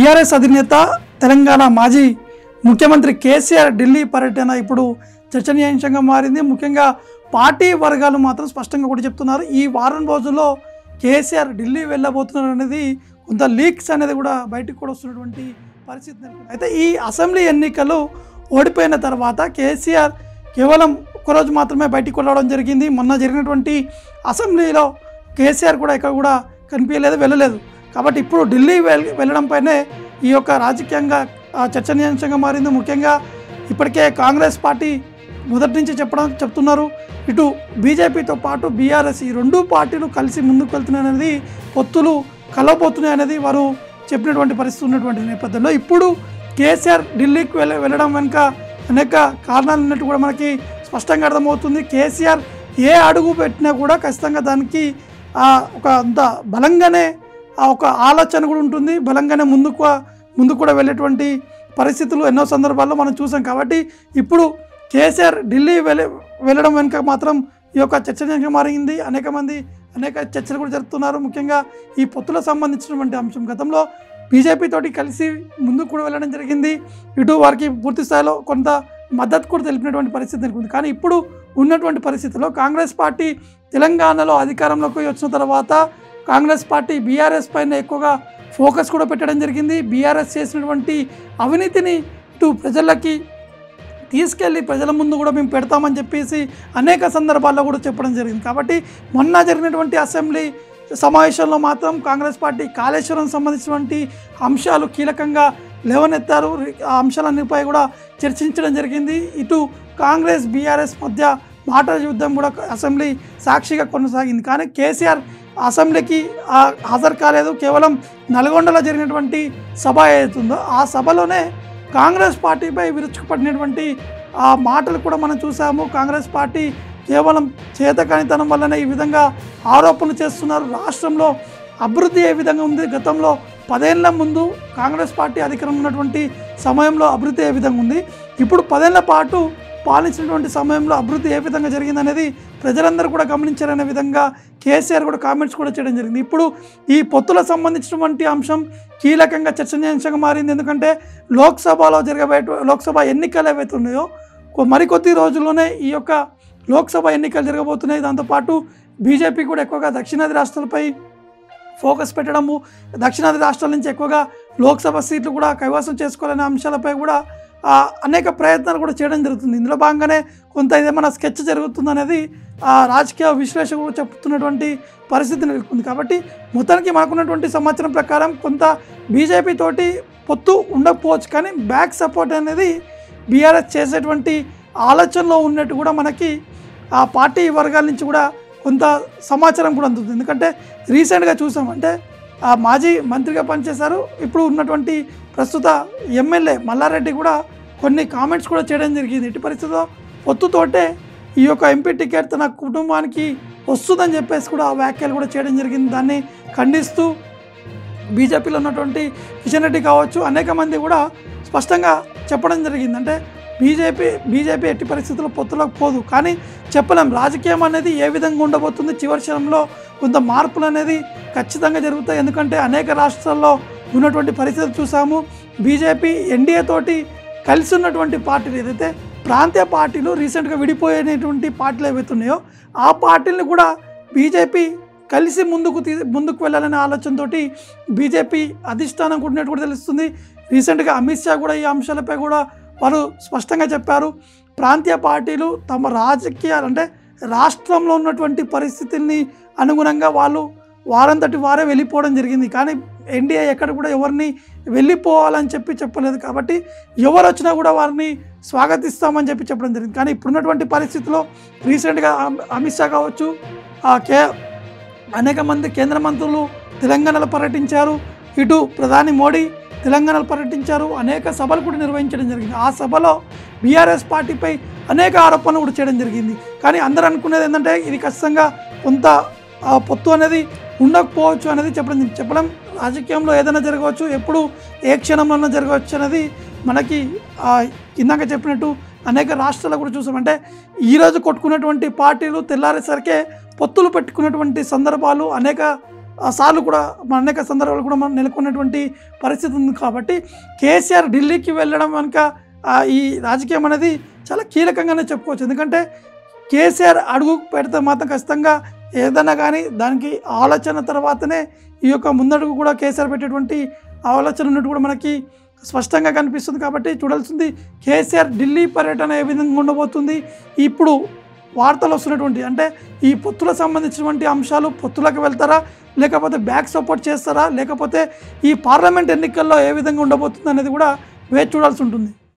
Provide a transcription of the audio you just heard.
BRS అధినేత తెలంగాణ మాజీ ముఖ్యమంత్రి కేసీఆర్ ఢిల్లీ పర్యటన ఇప్పుడు చర్చనీయాంశంగా మారింది ముఖ్యంగా పార్టీ వర్గాలు మాత్రం స్పష్టంగా కూడా చెప్తున్నారు ఈ వారం రోజుల్లో కేసీఆర్ ఢిల్లీ వెళ్ళబోతున్నారు అనేది కొంత లీక్స్ అనేది కూడా బయటకు కూడా వస్తున్నటువంటి పరిస్థితి నెలకొంది. అయితే ఈ అసెంబ్లీ ఎన్నికలు ఓడిపోయిన తర్వాత కేసీఆర్ కేవలం ఒక్కరోజు మాత్రమే బయటికి రావడం జరిగింది మొన్న జరిగినటువంటి అసెంబ్లీలో కేసీఆర్ కూడా ఎక్కడ కూడా కనిపించలేదు వెళ్ళలేదు కాబట్టి ఇప్పుడు ఢిల్లీ వెల్ వెళ్ళడంపైనే ఈ యొక్క రాజకీయంగా ఆ, చర్చనీయాంశంగా మారింది ముఖ్యంగా ఇప్పటికే కాంగ్రెస్ పార్టీ మొదటి నుంచి చెప్పడం చెప్తున్నారు ఇటు బీజేపీతో పాటు బీఆర్ఎస్ ఈ రెండు పార్టీలు కలిసి ముందుకు వెళ్తున్నాయి అనేది పొత్తులు కలవబోతున్నాయి అనేది వారు చెప్పినటువంటి పరిస్థితి ఉన్నటువంటి నేపథ్యంలో ఇప్పుడు కేసీఆర్ ఢిల్లీకి వెళ్ళ వెళ్ళడం వెనుక అనేక కారణాలు ఉన్నట్టు కూడా మనకి స్పష్టంగా అర్థమవుతుంది కేసీఆర్ ఏ అడుగు పెట్టినా కూడా ఖచ్చితంగా దానికి ఆ, ఒక అంత బలంగానే ఆ ఒక ఆలోచన కూడా ఉంటుంది బలంగానే ముందుకు ముందుకు కూడా వెళ్ళేటువంటి పరిస్థితులు ఎన్నో సందర్భాల్లో మనం చూసాం కాబట్టి ఇప్పుడు కేసీఆర్ ఢిల్లీ వెళ్ళ వెళ్ళడం వెనుక మాత్రం ఈ యొక్క చర్చనీయంగా మారింది అనేక మంది అనేక చర్చలు కూడా జరుపుతున్నారు ముఖ్యంగా ఈ పొత్తులకు సంబంధించినటువంటి అంశం గతంలో బీజేపీ తోటి కలిసి ముందుకు కూడా వెళ్ళడం జరిగింది ఇటు వారికి పూర్తి స్థాయిలో కొంత మద్దతు కూడా తెలిపినటువంటి పరిస్థితి నెలకొంది కానీ ఇప్పుడు ఉన్నటువంటి పరిస్థితిలో కాంగ్రెస్ పార్టీ తెలంగాణలో అధికారంలోకి వచ్చిన తర్వాత కాంగ్రెస్ పార్టీ బీఆర్ఎస్ పైన ఎక్కువగా ఫోకస్ కూడా పెట్టడం జరిగింది బీఆర్ఎస్ చేసినటువంటి అవినీతిని ఇటు ప్రజలకి తీసుకెళ్ళి ప్రజల ముందు కూడా మేము పెడతామని చెప్పేసి అనేక సందర్భాల్లో కూడా చెప్పడం జరిగింది కాబట్టి మొన్న జరిగినటువంటి అసెంబ్లీ సమావేశంలో మాత్రం కాంగ్రెస్ పార్టీ కాళేశ్వరం సంబంధించినటువంటి అంశాలు కీలకంగా లేవనెత్తారు ఆ అంశాలన్నిపై కూడా చర్చించడం జరిగింది ఇటు కాంగ్రెస్ బీఆర్ఎస్ మధ్య మాటల యుద్ధం కూడా అసెంబ్లీ సాక్షిగా కొనసాగింది కానీ కేసీఆర్ అసెంబ్లీకి ఆ, హాజరు కాలేదు కేవలం నల్గొండలో జరిగినటువంటి సభ ఏదైతుందో ఆ సభలోనే కాంగ్రెస్ పార్టీపై విరుచుకుపడినటువంటి ఆ మాటలు కూడా మనం చూసాము కాంగ్రెస్ పార్టీ కేవలం చేతకానితనం వల్లనే ఈ విధంగా ఆరోపణలు చేస్తున్నారు రాష్ట్రంలో అభివృద్ధి ఏ విధంగా ఉంది గతంలో పదేళ్ల ముందు కాంగ్రెస్ పార్టీ అధికారంలో ఉన్నటువంటి సమయంలో అభివృద్ధి ఏ విధంగా ఉంది ఇప్పుడు పదేళ్ల పాటు పాలించినటువంటి సమయంలో అభివృద్ధి ఏ విధంగా జరిగిందనేది ప్రజలందరూ కూడా గమనించారనే విధంగా కేసీఆర్ కూడా కామెంట్స్ కూడా చేయడం జరిగింది ఇప్పుడు ఈ పొత్తులకు సంబంధించినటువంటి అంశం కీలకంగా చర్చనీయాంశంగా మారింది ఎందుకంటే లోక్సభలో జరగబోయే లోక్సభ ఎన్నికలు ఏవైతే ఉన్నాయో కొ- మరికొద్ది రోజుల్లోనే ఈ యొక్క లోక్సభ ఎన్నికలు జరగబోతున్నాయి దాంతోపాటు బీజేపీ కూడా ఎక్కువగా దక్షిణాది రాష్ట్రాలపై ఫోకస్ పెట్టడము దక్షిణాది రాష్ట్రాల నుంచి ఎక్కువగా లోక్సభ సీట్లు కూడా కైవసం చేసుకోవాలనే అంశాలపై కూడా ఆ, అనేక ప్రయత్నాలు కూడా చేయడం జరుగుతుంది ఇందులో భాగంగానే కొంత ఏమైనా స్కెచ్ జరుగుతుంది అనేది ఆ, రాజకీయ విశ్లేషకులు చెప్తున్నటువంటి పరిస్థితి నెలకొంది కాబట్టి మొత్తానికి మనకున్నటువంటి సమాచారం ప్రకారం కొంత బీజేపీ తోటి పొత్తు ఉండకపోవచ్చు కానీ బ్యాక్ సపోర్ట్ అనేది బీఆర్ఎస్ చేసేటువంటి ఆలోచనలో ఉన్నట్టు కూడా మనకి ఆ పార్టీ వర్గాల నుంచి కూడా కొంత సమాచారం కూడా అందుతుంది ఎందుకంటే రీసెంట్గా చూసాం అంటే ఆ మాజీ మంత్రిగా పనిచేశారు ఇప్పుడు ఉన్నటువంటి ప్రస్తుత ఎమ్మెల్యే మల్లారెడ్డి కూడా కొన్ని కామెంట్స్ కూడా చేయడం జరిగింది ఎట్టి పరిస్థితిలో పొత్తుతోటే ఈ యొక్క ఎంపీ టికెట్ తన కుటుంబానికి వస్తుందని చెప్పేసి కూడా ఆ వ్యాఖ్యలు కూడా చేయడం జరిగింది దాన్ని ఖండిస్తూ బీజేపీలో ఉన్నటువంటి కిషన్ రెడ్డి కావచ్చు అనేక మంది కూడా స్పష్టంగా చెప్పడం జరిగింది అంటే బీజేపీ బీజేపీ ఎట్టి పరిస్థితుల్లో పొత్తులకు పోదు కానీ చెప్పలేం రాజకీయం అనేది ఏ విధంగా ఉండబోతుంది చివరి క్షణంలో కొంత మార్పులు అనేది ఖచ్చితంగా జరుగుతాయి ఎందుకంటే అనేక రాష్ట్రాల్లో ఉన్నటువంటి పరిస్థితులు చూసాము బీజేపీ ఎన్డీఏ తోటి కలిసి ఉన్నటువంటి పార్టీలు ఏదైతే ప్రాంతీయ పార్టీలు రీసెంట్గా విడిపోయినటువంటి పార్టీలు ఏవైతే ఉన్నాయో ఆ పార్టీలను కూడా బీజేపీ కలిసి ముందుకు తీ ముందుకు వెళ్ళాలనే ఆలోచనతోటి బీజేపీ అధిష్టానం కూడా ఉన్నట్టు కూడా తెలుస్తుంది రీసెంట్గా అమిత్ షా కూడా ఈ అంశాలపై కూడా వారు స్పష్టంగా చెప్పారు ప్రాంతీయ పార్టీలు తమ రాజకీయాలు అంటే రాష్ట్రంలో ఉన్నటువంటి పరిస్థితుల్ని అనుగుణంగా వాళ్ళు వారంతటి వారే వెళ్ళిపోవడం జరిగింది కానీ ఎన్డీఏ ఎక్కడ కూడా ఎవరిని వెళ్ళిపోవాలని చెప్పి చెప్పలేదు కాబట్టి ఎవరు వచ్చినా కూడా వారిని స్వాగతిస్తామని చెప్పి చెప్పడం జరిగింది కానీ ఇప్పుడున్నటువంటి పరిస్థితిలో రీసెంట్గా అమ్- అమిత్ షా కావచ్చు ఆ కే అనేక మంది కేంద్ర మంత్రులు తెలంగాణలో పర్యటించారు ఇటు ప్రధాని మోడీ తెలంగాణలో పర్యటించారు అనేక సభలు కూడా నిర్వహించడం జరిగింది ఆ సభలో బీఆర్ఎస్ పార్టీపై అనేక ఆరోపణలు కూడా చేయడం జరిగింది కానీ అందరూ అనుకునేది ఏంటంటే ఇది ఖచ్చితంగా కొంత ఆ, పొత్తు అనేది ఉండకపోవచ్చు అనేది చెప్పడం జరిగింది. చెప్పడం రాజకీయంలో ఏదైనా జరగవచ్చు ఎప్పుడు ఏ క్షణంలోనైనా జరగవచ్చు అనేది మనకి ఆ, ఇందాక చెప్పినట్టు అనేక రాష్ట్రాల్లో కూడా చూసాం అంటే ఈరోజు కొట్టుకున్నటువంటి పార్టీలు తెల్లారేసరికే పొత్తులు పెట్టుకున్నటువంటి సందర్భాలు అనేక ఆ సార్లు కూడా మన అనేక సందర్భాలు కూడా మనం నెలకొన్నటువంటి పరిస్థితి ఉంది కాబట్టి కేసీఆర్ ఢిల్లీకి వెళ్ళడం కనుక ఆ, ఈ రాజకీయం అనేది చాలా కీలకంగానే చెప్పుకోవచ్చు ఎందుకంటే కేసీఆర్ అడుగు పెడితే మాత్రం ఖచ్చితంగా ఏదైనా కానీ దానికి ఆలోచన తర్వాతనే ఈ యొక్క ముందడుగు కూడా కేసీఆర్ పెట్టేటువంటి ఆలోచన ఉన్నట్టు కూడా మనకి స్పష్టంగా కనిపిస్తుంది కాబట్టి చూడాల్సింది కేసీఆర్ ఢిల్లీ పర్యటన ఏ విధంగా ఉండబోతుంది ఇప్పుడు వార్తలు వస్తున్నటువంటి అంటే ఈ పొత్తులకు సంబంధించినటువంటి అంశాలు పొత్తులకు వెళ్తారా లేకపోతే బ్యాక్ సపోర్ట్ చేస్తారా లేకపోతే ఈ పార్లమెంట్ ఎన్నికల్లో ఏ విధంగా ఉండబోతుంది అనేది కూడా వేచి చూడాల్సి ఉంటుంది